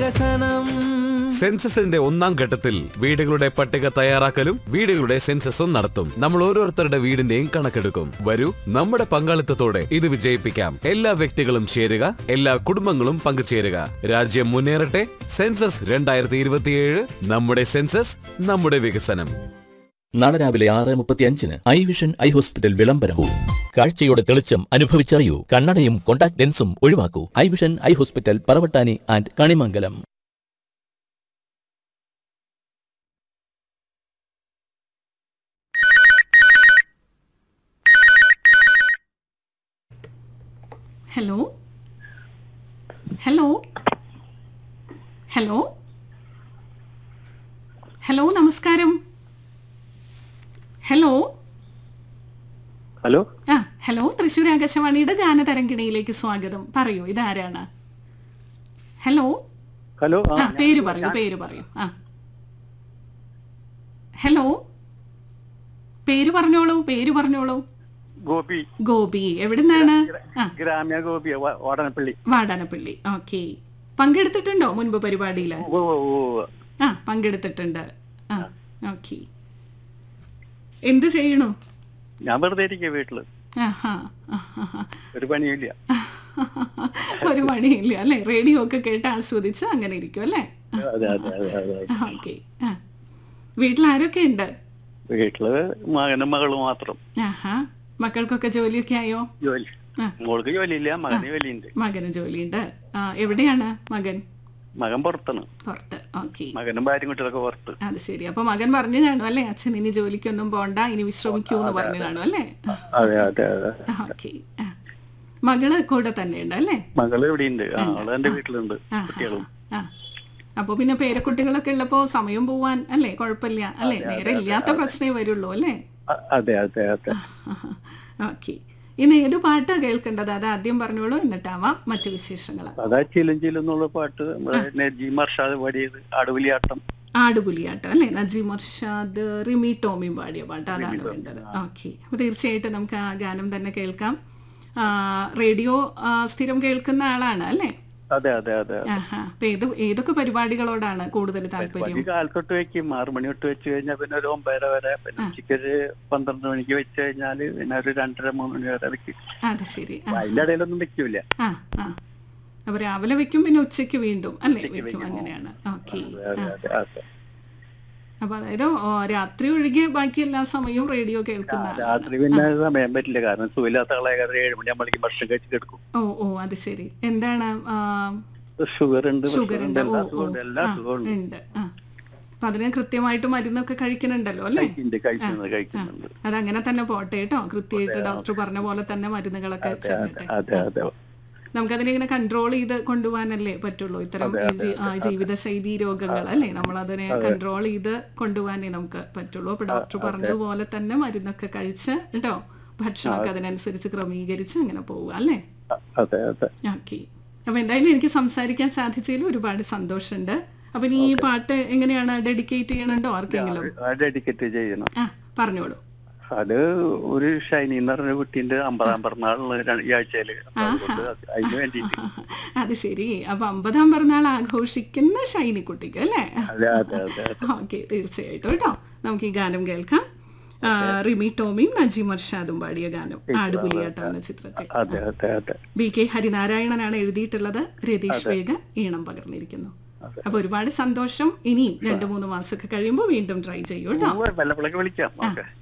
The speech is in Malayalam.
വികസനം സെൻസസിന്റെ ഒന്നാം ഘട്ടത്തിൽ വീടുകളുടെ പട്ടിക തയ്യാറാക്കലും വീടുകളുടെ സെൻസസും നടത്തും നമ്മൾ ഓരോരുത്തരുടെ വീടിന്റെയും കണക്കെടുക്കും വരൂ നമ്മുടെ പങ്കാളിത്തത്തോടെ ഇത് വിജയിപ്പിക്കാം എല്ലാ വ്യക്തികളും ചേരുക എല്ലാ കുടുംബങ്ങളും പങ്കുചേരുക രാജ്യം മുന്നേറട്ടെ സെൻസസ് രണ്ടായിരത്തി ഇരുപത്തിയേഴ് നമ്മുടെ സെൻസസ് നമ്മുടെ വികസനം നാളെ രാവിലെ ആറ് മുപ്പത്തി അഞ്ചിന് ഐ വിഷൻ ഐ ഹോസ്പിറ്റൽ വിളംബരവും കാഴ്ചയുടെ തെളിച്ചം അനുഭവിച്ചറിയൂ കണ്ണടയും കോണ്ടാക്ട് ലെൻസും ഒഴിവാക്കൂ eye vision eye hospital Paravattani and Kanimangalam hello hello hello hello നമസ്കാരം ഹലോ ഹലോ ആ ഹലോ തൃശ്ശൂർ ആകാശവാണിയുടെ ഗാനതരംഗിണിയിലേക്ക് സ്വാഗതം പറയൂ ഇതാരാണ് ഹലോ ഹലോ ആ പേര് പറയൂ പേര് പറയൂ ആ ഹലോ പേര് പറഞ്ഞോളൂ പേര് പറഞ്ഞോളൂ ഗോപി ഗോപി എവിടുന്നാണ് ആ ഗ്രാമ്യ ഗോപി വ- വാടനപ്പള്ളി വാടാനപ്പള്ളി ഓക്കെ പങ്കെടുത്തിട്ടുണ്ടോ മുൻപ് പരിപാടിയിൽ ഓ ഓ, ഓ ആ പങ്കെടുത്തിട്ടുണ്ട് ആ ഓക്കെ എന്ത് ചെയ്യണു ഞാൻ വെറുതെ ഇരിക്കുക വീട്ടില് ആഹാ ആഹാ. ഒരു പണിയില്ല ഒരു മണിയില്ല അല്ലേ റേഡിയോ ഒക്കെ കേട്ട് ആസ്വദിച്ച് അങ്ങനെ ഇരിക്കും അല്ലേ അതെ അതെ അതെ അതെ ഓക്കെ ആ വീട്ടിൽ ആരൊക്കെ ഉണ്ട് വീട്ടില് മകനും മകളും മാത്രം ആഹാ മക്കൾക്കൊക്കെ ജോലിയൊക്കെ ആയോ ജോലി ആ. മോൾക്ക് ജോലിയില്ല മകന് ജോലിയുണ്ട് മകന് ജോലിയുണ്ട് ആ എവിടെയാണ് മകൻ മകൻ പുറത്താണ് പുറത്ത് ഓക്കെ മകനും ഭാര്യയും കുട്ടികളൊക്കെ പുറത്ത് അത് ശരി അപ്പൊ മകൻ പറഞ്ഞു കാണും അല്ലേ അച്ഛൻ ഇനി ജോലിക്കൊന്നും പോണ്ട ഇനി വിശ്രമിക്കൂ എന്ന് പറഞ്ഞു കാണും അല്ലേ അതെ അതെ അതെ ഓക്കെ മകള് കൂടെ തന്നെ ഉണ്ട് അല്ലേ മകള് ഇവിടെയുണ്ട് ആ അവള് എന്റെ വീട്ടിലുണ്ട് ആ, കുട്ടികളും ആ അപ്പൊ പിന്നെ പേരക്കുട്ടികളൊക്കെ ഉള്ളപ്പോ സമയം പോവാൻ അല്ലേ കുഴപ്പമില്ല അല്ലേ നേരെ ഇല്ലാത്ത പ്രശ്നമേ വരുള്ളൂ അല്ലേ അ- അതെ അതെ അതെ ഓക്കെ ഇന്ന് ഏത് പാട്ടാ കേൾക്കേണ്ടത് അത് ആദ്യം പറഞ്ഞോളൂ എന്നിട്ടാവാം മറ്റു വിശേഷങ്ങൾ അതാ ചിലും ചിലും എന്നുള്ള പാട്ട് നമ്മുടെ നജീം അർഷാദ് പാടിയത് ആടുവലിയാട്ടം ആടുപുലിയാട്ടം അല്ലേ നജീം അർഷാദ് റിമി ടോമിയും പാടിയ പാട്ട് അതാണ് വേണ്ടത് ഓക്കെ അപ്പൊ തീർച്ചയായിട്ടും നമുക്ക് ആ ഗാനം തന്നെ കേൾക്കാം ആ, റേഡിയോ ആ, സ്ഥിരം കേൾക്കുന്ന ആളാണ് അല്ലേ അതെ അതെ അതെ ആഹാ അപ്പൊ ഏത് ഏതൊക്കെ പരിപാടികളോടാണ് കൂടുതൽ താല്പര്യം വലിയ കാലത്തൊട്ട് വെക്കും ആറു മണി തൊട്ട് വെച്ച് കഴിഞ്ഞാൽ പിന്നെ ഒരു ഒമ്പതര വരെ പിന്നെ ഉച്ചയ്ക്ക് ഒരു പന്ത്രണ്ട് മണിക്ക് വെച്ച് കഴിഞ്ഞാല് പിന്നെ ഒരു രണ്ടര മൂന്ന് മണി വരെ വെക്കും അത് ശരി ആ അതിന്റെ ഇടയിലൊന്നും വെക്കൂല ആ ആ അപ്പൊ രാവിലെ വെക്കും പിന്നെ ഉച്ചയ്ക്ക് വീണ്ടും അല്ലേ വെക്കും അങ്ങനെയാണ് ഓക്കെ അതെ അതെ അതെ അപ്പൊ അതായത് ഓ, രാത്രി ഒഴികെ ബാക്കി എല്ലാ സമയവും റേഡിയോ കേൾക്കുന്ന ആളാണ്. രാത്രി പിന്നെ സമയം പറ്റില്ല കാരണം സുഖമില്ലാത്ത ആളെ കാരണം ഏഴ് മണിയാകുമ്പോഴേക്കും ഭക്ഷണം കഴിച്ച് കിടക്കും ഓ ഓ അത് ശരി എന്താണ് ആ, ഷുഗർ ഉണ്ട് ഷുഗർ പ്രഷർ ഉണ്ട് ഉണ്ട് ഓ എല്ലാ ഓ സുഖമുണ്ട് എല്ലാ ആ, സുഖമുണ്ട് ഉണ്ട് ആ അപ്പൊ അതിന് കൃത്യമായിട്ട് മരുന്നൊക്കെ കഴിക്കുന്നുണ്ടല്ലോ അല്ലേ കഴിക്കുന്നുണ്ട് കഴിക്കുന്നുണ്ട് കഴിക്കുന്നുണ്ട് അതങ്ങനെ തന്നെ പോട്ടെ കേട്ടോ കൃത്യമായിട്ട് ഡോക്ടർ പറഞ്ഞ പോലെ തന്നെ മരുന്നുകളൊക്കെ ചെല്ലട്ടെ അതെ അതെ നമുക്കതിനെ ഇങ്ങനെ കൺട്രോൾ ചെയ്ത് കൊണ്ടുപോകാനല്ലേ പറ്റുള്ളൂ ഇത്തരം ഈ ജീ- ആ, ജീവിതശൈലി രോഗങ്ങൾ അല്ലേ നമ്മളതിനെ കൺട്രോൾ ചെയ്ത് കൊണ്ടുപോകാനേ നമുക്ക് പറ്റുള്ളൂ അപ്പൊ ഡോക്ടർ പറഞ്ഞതുപോലെ തന്നെ മരുന്നൊക്കെ കഴിച്ച് കേട്ടോ ഭക്ഷണമൊക്കെ അതിനനുസരിച്ച് ക്രമീകരിച്ച് അങ്ങനെ പോവുക അല്ലേ അതെ അതെ ഓക്കെ അപ്പൊ എന്തായാലും എനിക്ക് സംസാരിക്കാൻ സാധിച്ചതിൽ ഒരുപാട് സന്തോഷമുണ്ട് അപ്പൊ ഇനി ഈ പാട്ട് എങ്ങനെയാണ് ഡെഡിക്കേറ്റ് ചെയ്യണുണ്ടോ ആർക്കെങ്കിലും ഡെഡിക്കേറ്റ് ചെയ്യണം ആ പറഞ്ഞോളൂ അത് ഒരു ഷൈനി എന്ന് പറഞ്ഞ കുട്ടീന്റെ അമ്പതാം പിറന്നാൾ ഈ ആഴ്ചയില് അപ്പൊ അതുകൊണ്ട് അത് അതിന് വേണ്ടിട്ട് അത് ശരി അപ്പൊ അമ്പതാം പിറന്നാൾ ആഘോഷിക്കുന്ന ഷൈനി കുട്ടിക്ക് അല്ലേ അതെ അതെ അതെ ഓക്കെ തീർച്ചയായിട്ടും കേട്ടോ നമുക്ക് ഈ ഗാനം കേൾക്കാം ആ, റിമി ടോമിയും നജീം അർഷാദും പാടിയ ഗാനം ആടുപുലിയാട്ടം എന്ന ചിത്രത്തിൽ അതെ അതെ അതെ ബി കെ ഹരിനാരായണനാണ് എഴുതിയിട്ടുള്ളത് രതീഷ് വേഗ ഈണം പകർന്നിരിക്കുന്നു അപ്പൊ ഒരുപാട് സന്തോഷം ഇനിയും രണ്ടു മൂന്ന് മാസമൊക്കെ കഴിയുമ്പോൾ വീണ്ടും ട്രൈ ചെയ്യൂ കേട്ടോ വല്ലപ്പോഴൊക്കെ വിളിക്കാം ഓക്കെ